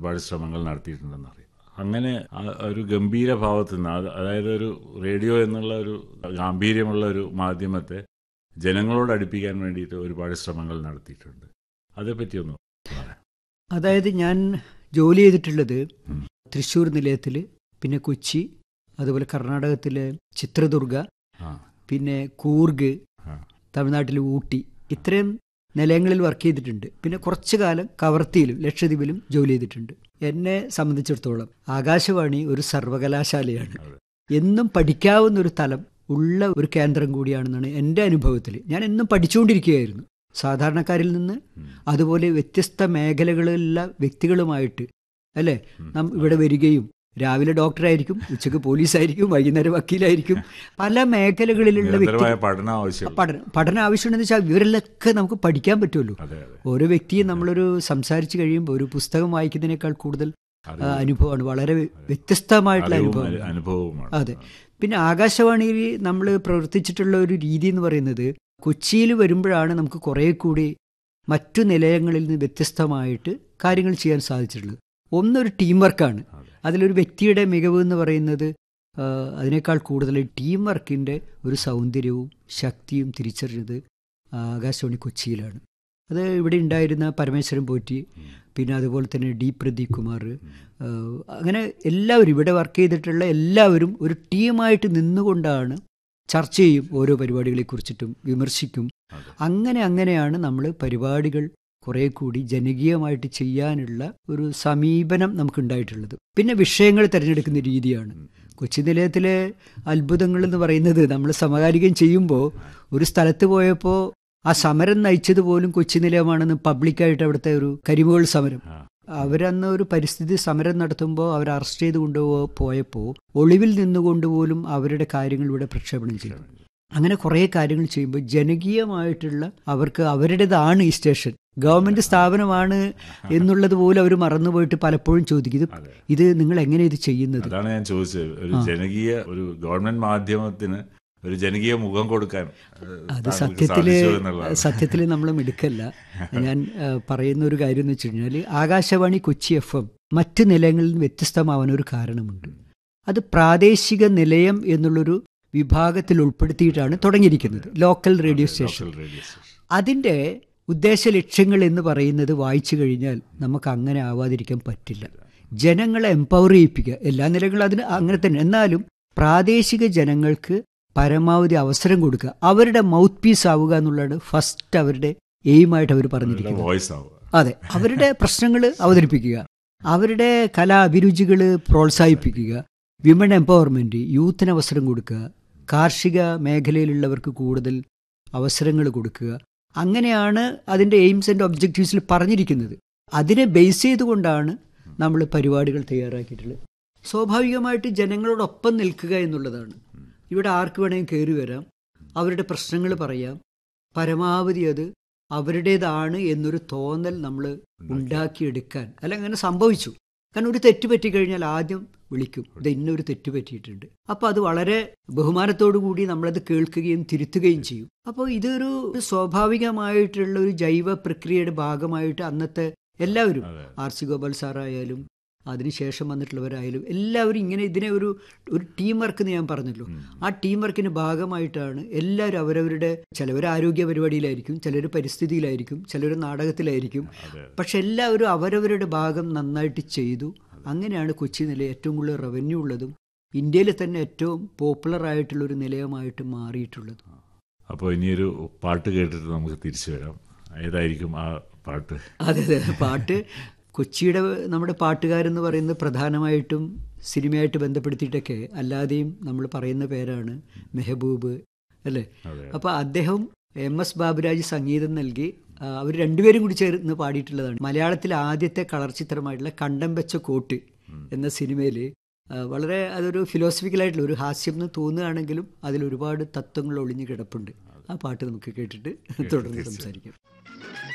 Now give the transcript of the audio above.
ഒരുപാട് ശ്രമങ്ങൾ നടത്തിയിട്ടുണ്ടെന്ന് അറിയാം അങ്ങനെ ആ ഒരു ഗംഭീര ഭാവത്തിൽ നിന്ന് അത് അതായത് ഒരു റേഡിയോ എന്നുള്ള ഒരു ഗാംഭീര്യമുള്ള ഒരു മാധ്യമത്തെ ജനങ്ങളോട് അടുപ്പിക്കാൻ വേണ്ടിയിട്ട് ഒരുപാട് ശ്രമങ്ങൾ നടത്തിയിട്ടുണ്ട് അതേപ്പറ്റി ഒന്ന് പറയാം അതായത് ഞാൻ ജോലി ചെയ്തിട്ടുള്ളത് ഉം. തൃശ്ശൂർ നിലയത്തിൽ പിന്നെ കൊച്ചി അതുപോലെ കർണാടകത്തിലെ ചിത്രദുർഗ ആ പിന്നെ കൂർഗ് ആ. തമിഴ്നാട്ടിലെ ഊട്ടി ഇത്രയും നിലയങ്ങളിൽ വർക്ക് ചെയ്തിട്ടുണ്ട് പിന്നെ കുറച്ചു കാലം കവർത്തിയിലും ലക്ഷദ്വീപിലും ജോലി ചെയ്തിട്ടുണ്ട് എന്നെ സംബന്ധിച്ചിടത്തോളം ആകാശവാണി ഒരു സർവകലാശാലയാണ് അതെ. എന്നും പഠിക്കാവുന്ന ഒരു തലം ഉള്ള ഒരു കേന്ദ്രം കൂടിയാണെന്നാണ് എൻ്റെ അനുഭവത്തിൽ ഞാൻ എന്നും പഠിച്ചുകൊണ്ടിരിക്കുകയായിരുന്നു സാധാരണക്കാരിൽ നിന്ന് ഉം. അതുപോലെ വ്യത്യസ്ത മേഖലകളിലുള്ള വ്യക്തികളുമായിട്ട് അല്ലേ ഉം. നാം ഇവിടെ വരികയും രാവിലെ ഡോക്ടറായിരിക്കും ഉച്ചക്ക് പോലീസായിരിക്കും വൈകുന്നേരം വക്കീലായിരിക്കും പല മേഖലകളിലുള്ള വ്യക്തി നിരന്തരമായ പഠനം ആവശ്യമുണ്ട് പഠനം പഠനം ആവശ്യമുണ്ടെന്ന് വെച്ചാൽ ഇവരിലൊക്കെ നമുക്ക് പഠിക്കാൻ പറ്റുമല്ലോ അതെ അതെ ഓരോ വ്യക്തിയും നമ്മളൊരു സംസാരിച്ച് കഴിയുമ്പോൾ ഒരു പുസ്തകം വായിക്കുന്നതിനേക്കാൾ കൂടുതൽ ആ, അറിവും, അനുഭവമാണ് വളരെ വ്യത്യസ്തമായിട്ടുള്ള അറിവും, അനുഭവം അനു- അനുഭവവുമാണ് അതെ. പിന്നെ ആകാശവാണിയിൽ നമ്മൾ പ്രവർത്തിച്ചിട്ടുള്ള ഒരു രീതി എന്ന് പറയുന്നത് കൊച്ചിയിൽ വരുമ്പോഴാണ് നമുക്ക് കുറേ കൂടി മറ്റു നിലയങ്ങളിൽ നിന്ന് വ്യത്യസ്തമായിട്ട് കാര്യങ്ങൾ ചെയ്യാൻ സാധിച്ചിട്ടുള്ളത് ഒന്നൊരു ടീം വർക്കാണ് അതെ. അതിലൊരു വ്യക്തിയുടെ മികവ് എന്ന് പറയുന്നത് ആ, അതിനേക്കാൾ കൂടുതൽ ടീം വർക്കിൻ്റെ ഒരു സൗന്ദര്യവും ശക്തിയും തിരിച്ചറിഞ്ഞത് ആകാശവാണി കൊച്ചിയിലാണ് അത് ഇവിടെ ഉണ്ടായിരുന്ന പരമേശ്വരൻ പോറ്റി ഉം. പിന്നെ അതുപോലെ തന്നെ ഡി പ്രദീപ് കുമാർ ഉം. ആ, അങ്ങനെ എല്ലാവരും ഇവിടെ വർക്ക് ചെയ്തിട്ടുള്ള എല്ലാവരും ഒരു ടീമായിട്ട് നിന്നുകൊണ്ടാണ് ചർച്ച ചെയ്യും ഓരോ പരിപാടികളെക്കുറിച്ചിട്ടും വിമർശിക്കും അതെ. അങ്ങനെ അങ്ങനെയാണ് നമ്മൾ പരിപാടികൾ കുറെ കൂടി ജനകീയമായിട്ട് ചെയ്യാനുള്ള ഒരു സമീപനം നമുക്കുണ്ടായിട്ടുള്ളത് പിന്നെ വിഷയങ്ങൾ തിരഞ്ഞെടുക്കുന്ന രീതിയാണ് ഉം. കൊച്ചി നിലയത്തിലെ അത്ഭുതങ്ങൾ എന്ന് പറയുന്നത് നമ്മൾ സമകാലികം ചെയ്യുമ്പോൾ ഒരു സ്ഥലത്ത് പോയപ്പോൾ ആ സമരം നയിച്ചത് പോലും കൊച്ചി നിലയമാണെന്ന് പബ്ലിക്കായിട്ട് അവിടുത്തെ ഒരു കരിമുകൾ സമരം ആ. അവരന്ന് ഒരു പരിസ്ഥിതി സമരം നടത്തുമ്പോൾ അവർ അറസ്റ്റ് ചെയ്ത് കൊണ്ടുപോ പോയപ്പോൾ ഒളിവിൽ നിന്നുകൊണ്ട് പോലും അവരുടെ കാര്യങ്ങൾ ഇവിടെ പ്രക്ഷേപണം ചെയ്തു അങ്ങനെ കുറേ കാര്യങ്ങൾ ചെയ്യുമ്പോൾ ജനകീയമായിട്ടുള്ള അവർക്ക് അവരുടേതാണ് ഈ സ്റ്റേഷൻ ഗവൺമെന്റ് സ്ഥാപനമാണ് എന്നുള്ളത് പോലും അവർ മറന്നുപോയിട്ട് പലപ്പോഴും ചോദിക്കും ഇത് അതെ ഇത് നിങ്ങൾ എങ്ങനെ ഇത് ചെയ്യുന്നത് അതാണ് ഞാൻ ചോദിച്ചത് ഒരു ആ. ജനകീയ ഒരു ഗവൺമെന്റ് മാധ്യമത്തിന് ഒരു ജനകീയ മുഖം കൊടുക്കാൻ ഏഹ്, അത് താങ്കൾക്ക് സത്യത്തില് സാധിച്ചു എന്നുള്ളതാണ്. സത്യത്തിൽ നമ്മൾ മിടുക്കല്ല ഞാൻ ആ, പറയുന്ന ഒരു കാര്യം എന്ന് വെച്ച് കഴിഞ്ഞാൽ ആകാശവാണി കൊച്ചി എഫ് എം മറ്റ് നിലയങ്ങളിൽ നിന്ന് വ്യത്യസ്തമാവാൻ ഒരു കാരണമുണ്ട് അത് പ്രാദേശിക നിലയം എന്നുള്ളൊരു വിഭാഗത്തിൽ ഉൾപ്പെടുത്തിയിട്ടാണ് തുടങ്ങിയിരിക്കുന്നത് local radio station local radio station അതിൻ്റെ ഉദ്ദേശ ലക്ഷ്യങ്ങൾ എന്ന് പറയുന്നത് വായിച്ചു കഴിഞ്ഞാൽ നമുക്ക് അങ്ങനെ ആവാതിരിക്കാൻ പറ്റില്ല ജനങ്ങളെ എംപവർ ചെയ്യിപ്പിക്കുക എല്ലാ നിലകളും അതിന് അങ്ങനെ തന്നെ എന്നാലും പ്രാദേശിക ജനങ്ങൾക്ക് പരമാവധി അവസരം കൊടുക്കുക അവരുടെ മൗത്ത് പീസ് ആവുക എന്നുള്ളതാണ് ഫസ്റ്റ് അവരുടെ എയിമായിട്ട് അവർ പറഞ്ഞിരിക്കുന്നത് വോയിസ് ആവുക അതെ അവരുടെ പ്രശ്നങ്ങൾ അവതരിപ്പിക്കുക അവരുടെ കലാ അഭിരുചികൾ പ്രോത്സാഹിപ്പിക്കുക വിമൺ എംപവർമെൻറ്റ് യൂത്തിന് അവസരം കൊടുക്കുക കാർഷിക മേഖലയിലുള്ളവർക്ക് കൂടുതൽ അവസരങ്ങൾ കൊടുക്കുക അങ്ങനെയാണ് അതിൻ്റെ എയിംസ് ആൻഡ് ഒബ്ജക്റ്റീവ്സിൽ പറഞ്ഞിരിക്കുന്നത് അതിനെ ബേസ് ചെയ്തുകൊണ്ടാണ് നമ്മൾ പരിപാടികൾ തയ്യാറാക്കിയിട്ടുള്ളത് സ്വാഭാവികമായിട്ട് ജനങ്ങളോടൊപ്പം നിൽക്കുക എന്നുള്ളതാണ് ഇവിടെ ആർക്ക് വേണമെങ്കിൽ കയറി വരാം അവരുടെ പ്രശ്നങ്ങൾ പറയാം പരമാവധി അത് അവരുടേതാണ് എന്നൊരു തോന്നൽ നമ്മൾ ഉണ്ടാക്കിയെടുക്കാൻ അല്ല അങ്ങനെ സംഭവിച്ചു കാരണം ഒരു തെറ്റ് പറ്റിക്കഴിഞ്ഞാൽ ആദ്യം വിളിക്കും ഇത് ഇന്നൊരു തെറ്റ് പറ്റിയിട്ടുണ്ട് അപ്പോൾ അത് വളരെ ബഹുമാനത്തോടു കൂടി നമ്മളത് കേൾക്കുകയും തിരുത്തുകയും ചെയ്യും അപ്പോൾ ഇതൊരു സ്വാഭാവികമായിട്ടുള്ള ഒരു ജൈവ പ്രക്രിയയുടെ ഭാഗമായിട്ട് അന്നത്തെ എല്ലാവരും അതെ ആർ സി ഗോപാൽ സാറായാലും അതിനുശേഷം വന്നിട്ടുള്ളവരായാലും എല്ലാവരും ഇങ്ങനെ ഇതിനെ ഒരു ഒരു ടീം വർക്ക് എന്ന് ഞാൻ പറഞ്ഞല്ലോ ഉം. ആ ടീം വർക്കിന് ഭാഗമായിട്ടാണ് എല്ലാവരും അവരവരുടെ ചിലവർ ആരോഗ്യ പരിപാടിയിലായിരിക്കും ചിലർ പരിസ്ഥിതിയിലായിരിക്കും ചിലർ നാടകത്തിലായിരിക്കും അതെ പക്ഷെ എല്ലാവരും അവരവരുടെ ഭാഗം നന്നായിട്ട് ചെയ്തു അങ്ങനെയാണ് കൊച്ചി നിലയം ഏറ്റവും കൂടുതൽ റവന്യൂ ഉള്ളതും ഇന്ത്യയിലെ തന്നെ ഏറ്റവും പോപ്പുലർ ആയിട്ടുള്ള ഒരു നിലയമായിട്ട് മാറിയിട്ടുള്ളത് അപ്പോൾ ഇനിയൊരു പാട്ട് കേട്ടിട്ട് നമുക്ക് തിരിച്ചു വരാം ഏതായിരിക്കും ആ പാട്ട് അതെ അതെ പാട്ട് കൊച്ചിയുടെ നമ്മുടെ പാട്ടുകാരെന്ന് പറയുന്നത് പ്രധാനമായിട്ടും സിനിമയായിട്ട് ബന്ധപ്പെടുത്തിയിട്ടൊക്കെ അല്ലാതെയും നമ്മൾ പറയുന്ന പേരാണ് മെഹബൂബ് അല്ലേ അതെ അപ്പോൾ അദ്ദേഹം എം എസ് ബാബുരാജ് സംഗീതം നൽകി അവർ രണ്ടുപേരും കൂടി ചേർന്ന് പാടിയിട്ടുള്ളതാണ് മലയാളത്തിലെ ആദ്യത്തെ കളർ ചിത്രമായിട്ടുള്ള കണ്ടം വെച്ച കോട്ട് എന്ന സിനിമയിൽ വളരെ അതൊരു ഫിലോസഫിക്കലായിട്ടുള്ള ഒരു ഹാസ്യം എന്ന് തോന്നുകയാണെങ്കിലും അതിൽ ഒരുപാട് തത്വങ്ങൾ ഒളിഞ്ഞു കിടപ്പുണ്ട് ആ പാട്ട് നമുക്ക് കേട്ടിട്ട് തുടർന്ന് സംസാരിക്കാം